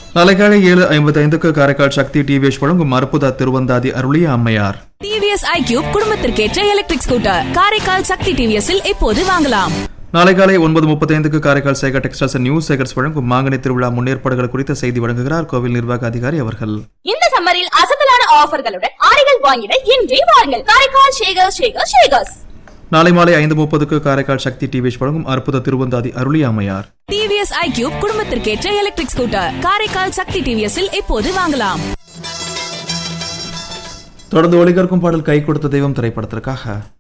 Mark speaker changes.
Speaker 1: நாளை காலை ஏழு ஐம்பத்தி ஐந்துக்கு காரைக்கால் சக்தி டிவிஎஸ் வழங்கும் அற்புத திருவந்தாதி அருளிய அம்மையார்
Speaker 2: டிவிஎஸ் ஐக்யூப் குடும்பத்திற்கேற்ற எலக்ட்ரிக் ஸ்கூட்டர் காரைக்கால் சக்தி டிவிஎஸ்ஸில் இப்போது வாங்கலாம்
Speaker 1: நாளை காலை ஒன்பது முப்பத்தைந்துக்கு Karaikal Sekar textiles and news Sekar's வழங்கும் மாங்கனி திருவிழா முன்னேற்பாடுகள் குறித்த செய்தி வழங்குகிறார் கோவில் நிர்வாக அதிகாரி அவர்கள்
Speaker 3: இந்த சம்மரில் அசத்தலான ஆஃபர்களுடன் ஆடைகள் வாங்கிட இன்றே வாருங்கள் காரைக்கால் ஷேகர் ஷேகர் ஷேகர்ஸ்
Speaker 1: நாளை மாலை ஐந்து முப்பதுக்கு காரைக்கால் சக்தி டிவிஎஸ் வழங்கும் அற்புத திருவந்தாதி அருளிய அம்மையார்
Speaker 2: டிவிஎஸ் ஐக்யூப் குடும்பத்திற்கேற்ற எலக்ட்ரிக் ஸ்கூட்டர் காரைக்கால் சக்தி டிவிஎஸ்ஸில் இப்போது வாங்கலாம்
Speaker 1: தொடர்ந்து ஒளிகற்கும் பாடல் கை கொடுத்த தெய்வம் திரைப்படத்திற்காக